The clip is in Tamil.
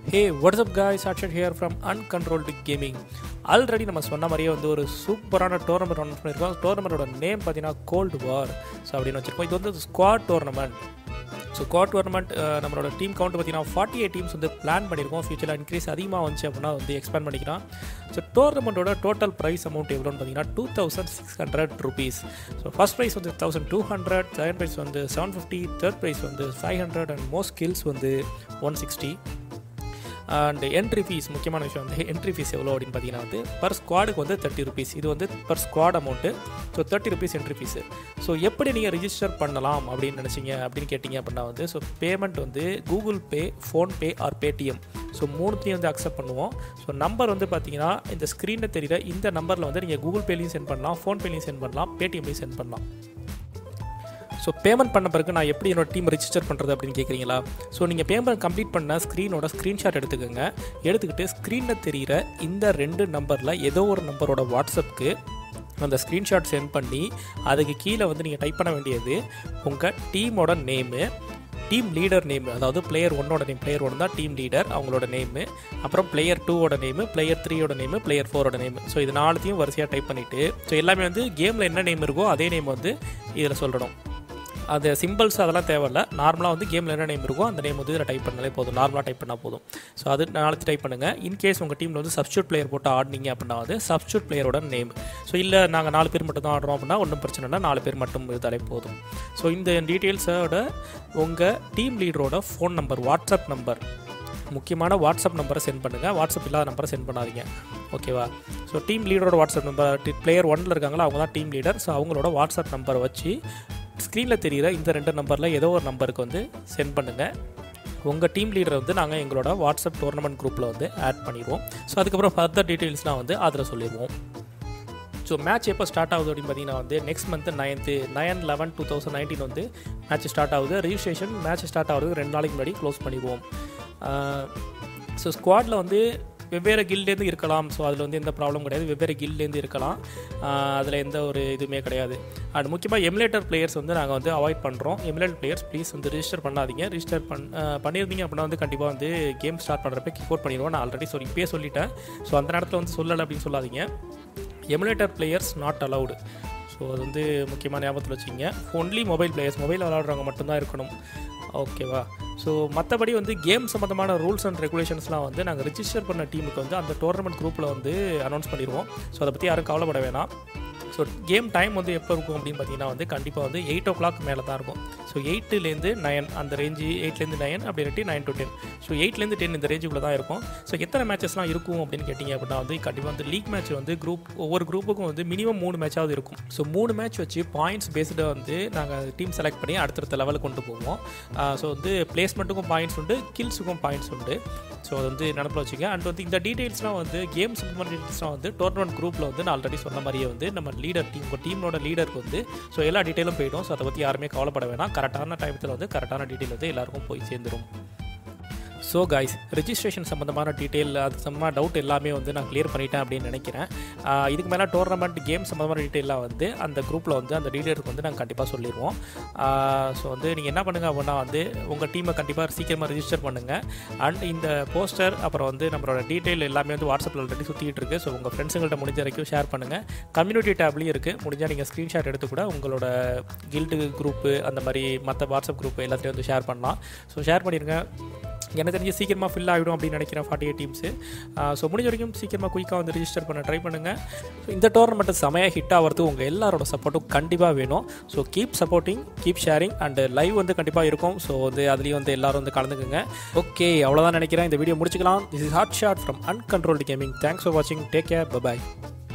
ஹே வாட்ஸ்அப் காய் சாட்சட் here from uncontrolled gaming already நம்ம சொன்ன மாதிரியே வந்து ஒரு சூப்பரான டோர்னமெண்ட் ரன் பண்ணியிருக்கோம் டோர்னமெண்ட்டோட நேம் பார்த்தீங்கன்னா கோல்டு வார் ஸோ அப்படின்னு வச்சுருக்கோம் இது வந்து squad tournament squad tournament நம்மளோட டீம் கவுண்ட் பார்த்தீங்கன்னா ஃபார்ட்டி எயிட் டீம்ஸ் வந்து பிளான் பண்ணியிருக்கோம் ஃபியூச்சரில் இன்க்ரீஸ் அதிகமாக வந்துச்சு அப்படின்னா வந்து எக்ஸ்பேண்ட் பண்ணிக்கலாம் ஸோ டோர்னமெண்ட்டோட டோட்டல் ப்ரைஸ் அமௌண்ட் எவ்வளோன்னு பார்த்தீங்கன்னா two thousand six hundred rupees so first prize வந்து thousand two hundred second prize வந்து செவன் ஃபிஃப்டி தேர்ட் ப்ரைஸ் வந்து five hundred and most skills வந்து one sixty and entry fees முக்கியமான விஷயம் வந்து என்ட்ரி ஃபீஸ் எவ்வளோ அப்படின்னு பார்த்தீங்கன்னா வந்து பர் ஸ்குவாடுக்கு வந்து தேர்ட்டி ருபீஸ் இது வந்து per squad amount so thirty rupees entry fees so எப்படி நீங்கள் ரிஜிஸ்டர் பண்ணலாம் அப்படின்னு நினச்சிங்க அப்படின்னு கேட்டிங்க அப்படின்னா வந்து ஸோ பேமெண்ட் வந்து Google Pay PhonePe or Paytm so மூணுத்தையும் வந்து அக்செப்ட் பண்ணுவோம் ஸோ நம்பர் வந்து பார்த்தீங்கன்னா இந்த ஸ்க்ரீனில் தெரியுற இந்த நம்பரில் வந்து நீங்கள் கூகுள் பேலையும் சென்ட் பண்ணலாம் ஃபோன்பேலையும் சென்ட் பண்ணலாம் பேடிஎம்லையும் சென்ட் பண்ணலாம் ஸோ பேமெண்ட் பண்ண பிறகு நான் எப்படி என்னோட டீம் ரெஜிஸ்டர் பண்ணுறது அப்படின்னு கேட்குறீங்களா ஸோ நீங்கள் பேமெண்ட் கம்ப்ளீட் பண்ண ஸ்க்ரீனோட ஸ்க்ரீன்ஷாட் எடுத்துக்கோங்க எடுத்துக்கிட்டு ஸ்க்ரீனில் தெரிகிற இந்த ரெண்டு நம்பரில் ஏதோ ஒரு நம்பரோட வாட்ஸ்அப்புக்கு அந்த ஸ்க்ரீன்ஷாட் சென்ட் பண்ணி அதுக்கு கீழே வந்து நீங்கள் டைப் பண்ண வேண்டியது உங்கள் டீமோட நேமு டீம் லீடர் நேம் அதாவது பிளேயர் ஒன்னோட நேம் பிளேயர் ஒன் தான் டீம் லீடர் அவங்களோட நேமு அப்புறம் பிளேயர் டூவோட நேமு பிளேயர் த்ரீயோட நேமு பிளேயர் ஃபோரோட நேம் ஸோ இது நாலுத்தையும் வரிசையாக டைப் பண்ணிவிட்டு ஸோ எல்லாமே வந்து கேமில் என்ன நேம் இருக்கோ அதே நேம் வந்து இதில் சொல்லணும் அது சிம்பிள்ஸ் அதெல்லாம் தேவையில்ல நார்மலாக வந்து கேமில் என்ன நேம் இருக்கோ அந்த நேம் வந்து இதில் டைப் பண்ணாலே போதும் நார்மலாக டைப் பண்ணால் போதும் ஸோ அது நாளைக்கு டைப் பண்ணுங்கள் இன்கேஸ் உங்கள் டீமில் வந்து சப்ஸ்டியூட் பிளேயர் போட்டு ஆடினீங்க அப்படின்னா வந்து சப்ஸ்டியூட் பிளேயரோட நேம் ஸோ இல்லை நாங்கள் நாலு பேர் மட்டும் தான் ஆடுறோம் அப்படின்னா ஒன்றும் பிரச்சனை இல்லை நாலு பேர் மட்டும் இருந்தாலே போதும் ஸோ இந்த டீட்டெயில்ஸோட உங்கள் டீம் லீடரோட ஃபோன் நம்பர் வாட்ஸ்அப் நம்பர் முக்கியமான வாட்ஸ்அப் நம்பரை சென்ட் பண்ணுங்கள் வாட்ஸ்அப் இல்லாத நம்பரை சென்ட் பண்ணாதீங்க ஓகேவா ஸோ டீம் லீடரோட வாட்ஸ்அப் நம்பர் பிளேயர் ஒன்னில் இருக்காங்களோ அவங்க தான் டீம் லீடர் ஸோ அவங்களோட வாட்ஸ்அப் நம்பரை வச்சு ஸ்க்ரீனில் தெரிகிற இந்த ரெண்டு நம்பரில் ஏதோ ஒரு நம்பருக்கு வந்து சென்ட் பண்ணுங்கள் உங்கள் டீம் லீடரை வந்து நாங்கள் எங்களோட வாட்ஸ்அப் டோர்னமெண்ட் குரூப்பில் வந்து ஆட் பண்ணிடுவோம் ஸோ அதுக்கப்புறம் ஃபர்தர் டீட்டெயில்ஸ்லாம் வந்து அதில் சொல்லிடுவோம் ஸோ மேட்ச் எப்போ ஸ்டார்ட் ஆகுது அப்படின்னு பார்த்தீங்கன்னா வந்து next month ninth nine eleven two thousand nineteen வந்து மேட்ச் ஸ்டார்ட் ஆகுது ரிஜிஸ்ட்ரேஷன் மேட்ச் ஸ்டார்ட் ஆகுது ரெண்டு நாளைக்கு முன்னாடி க்ளோஸ் பண்ணிடுவோம் ஸோ ஸ்குவாடில் வந்து வெவ்வேறு கில்லேருந்து இருக்கலாம் ஸோ அதில் வந்து எந்த ப்ராப்ளம் கிடையாது வெவ்வேறு கில்லேருந்து இருக்கலாம் அதில் எந்த ஒரு இதுவுமே கிடையாது அண்ட் முக்கியமாக எமுலேட்டர் பிளேயர்ஸ் வந்து நாங்கள் வந்து அவாய்ட் பண்ணுறோம் எமுலேட்டர் பிளேயர்ஸ் ப்ளீஸ் வந்து ரிஜிஸ்டர் பண்ணாதீங்க ரிஜிஸ்டர் பண் பண்ணியிருந்தீங்க அப்படின்னா வந்து கண்டிப்பாக வந்து கேம் ஸ்டார்ட் பண்ணுறப்ப கிக் அவுட் பண்ணிடுவோம் நான் ஆல்ரெடி சொல்லி இப்பயே சொல்லிட்டேன் ஸோ அந்த நேரத்தில் வந்து சொல்லலை அப்படின்னு சொல்லாதீங்க emulator players not allowed so அது வந்து முக்கியமான ஞாபகத்தில் வச்சுக்கிங்க ஒன்லி மொபைல் பிளேயர்ஸ் மொபைல் விளாடுறவங்க மட்டும்தான் இருக்கணும் ஓகேவா ஸோ மற்றபடி வந்து கேம் சம்மந்தமான ரூல்ஸ் அண்ட் ரெகுலேஷன்ஸ்லாம் வந்து நாங்கள் ரிஜிஸ்டர் பண்ண டீமுக்கு வந்து அந்த டோர்னமெண்ட் குரூப்பில் வந்து அனௌன்ஸ் பண்ணிடுவோம் ஸோ அதை பற்றி யாரும் கவலைப்பட வேணாம் ஸோ கேம் டைம் வந்து எப்போ இருக்கும் அப்படின்னு பார்த்தீங்கன்னா வந்து கண்டிப்பாக வந்து எயிட் ஓ கிளாக் மேலே தான் இருக்கும் ஸோ எயிட்டுலேருந்து நயன் அந்த ரேஞ்சு எயிட்லேருந்து நயன் அப்படி இல்லாட்டி நைன் டு டென் ஸோ எயிட்லேருந்து டென் இந்த ரேஞ்சுக்குள்ளே தான் இருக்கும் ஸோ எத்தனை மேட்சஸ்லாம் இருக்கும் அப்படின்னு கேட்டிங்க அப்படின்னா வந்து கண்டிப்பாக வந்து லீக் மேட்ச் வந்து குரூப் ஒவ்வொரு குரூப்புக்கும் வந்து மினிமம் மூணு மேட்சாவது இருக்கும் ஸோ மூணு மேட்ச் வச்சு பாயிண்ட்ஸ் பேஸ்டாக வந்து நாங்கள் டீம் செலக்ட் பண்ணி அடுத்தடுத்த லெவலுக்கு கொண்டு போவோம் ஸோ வந்து பிளேஸ்மெண்ட்டுக்கும் பாயிண்ட்ஸ் உண்டு கில்ஸுக்கும் பாயிண்ட்ஸ் உண்டு ஸோ அது வந்து நினப்பில் வச்சுங்க அண்ட் வந்து இந்த டீட்டெயில்ஸ்லாம் வந்து கேம் சம்பந்தமான டீட்டெயில்ஸ்லாம் வந்து டோர்னமெண்ட் குரூப்பில் வந்து நான் ஆல்ரெடி சொன்ன மாதிரியே வந்து நம்ம லீடர் டீம் உங்கள் டீமோட லீடருக்கு வந்து ஸோ எல்லா டீட்டெயிலும் போயிடும் ஸோ அதை பற்றி யாருமே கவலைப்பட வேணாம் கரெக்டான டைமத்தில் வந்து கரெக்டான டீட்டெயில் வந்து எல்லாருக்கும் போய் சேர்ந்துடும் ஸோ கைஸ் ரெஜிஸ்ட்ரேஷன் சம்மந்தமான டீட்டெயில் அது சம்மந்தமாக டவுட் எல்லாமே வந்து நான் கிளியர் பண்ணிட்டேன் அப்படின்னு நினைக்கிறேன் இதுக்கு மேலே டோர்னமெண்ட் கேம் சம்மந்தமான டீட்டெயிலாக வந்து அந்த குரூப்பில் வந்து அந்த டீட்டெயிலுக்கு வந்து நாங்கள் கண்டிப்பாக சொல்லிடுவோம் ஸோ வந்து நீங்கள் என்ன பண்ணுங்கள் அப்படின்னா வந்து உங்கள் டீமை கண்டிப்பாக சீக்கிரமாக ரிஜிஸ்டர் பண்ணுங்கள் அண்ட் இந்த போஸ்டர் அப்புறம் வந்து நம்மளோட டீட்டெயில் எல்லாமே வந்து வாட்ஸ்அப்பில் ஆல்ரெடி சுற்றிட்டு இருக்குது ஸோ உங்கள் ஃப்ரெண்ட்ஸுங்கள்ட்ட முடிஞ்ச வரைக்கும் ஷேர் பண்ணுங்கள் கம்யூனிட்டி டேப்லேயும் இருக்குது முடிஞ்சால் நீங்கள் ஸ்க்ரீன்ஷாட் எடுத்து கூட உங்களோட கில்டு குரூப்பு அந்த மாதிரி மற்ற வாட்ஸ்அப் குரூப் எல்லாத்தையும் வந்து ஷேர் பண்ணலாம் ஸோ ஷேர் பண்ணிடுங்க எனக்கு தெரிஞ்சு சீக்கிரமாக ஃபில் ஆகிடும் அப்படின்னு நினைக்கிறேன் ஃபார்ட்டி எயிட் டீம்ஸு ஸோ முடிஞ்ச வரைக்கும் சீக்கிரமாக குயிக்காக வந்து ரிஜிஸ்டர் பண்ண ட்ரை பண்ணுங்கள் ஸோ இந்த டோர்னமெண்ட்டு செமையாக ஹிட் ஆகிறது உங்கள் எல்லாரோட சப்போர்ட்டும் கண்டிப்பாக வேணும் so keep supporting keep sharing and live வந்து கண்டிப்பாக இருக்கும் ஸோ வந்து அதுலேயும் வந்து எல்லோரும் வந்து கலந்துக்குங்க ஓகே அவ்வளோதான் நினைக்கிறேன் இந்த வீடியோ முடிச்சுக்கலாம் this is Hot Shot from uncontrolled Gaming thanks for வாட்சிங் டேக் கேர் பபாய்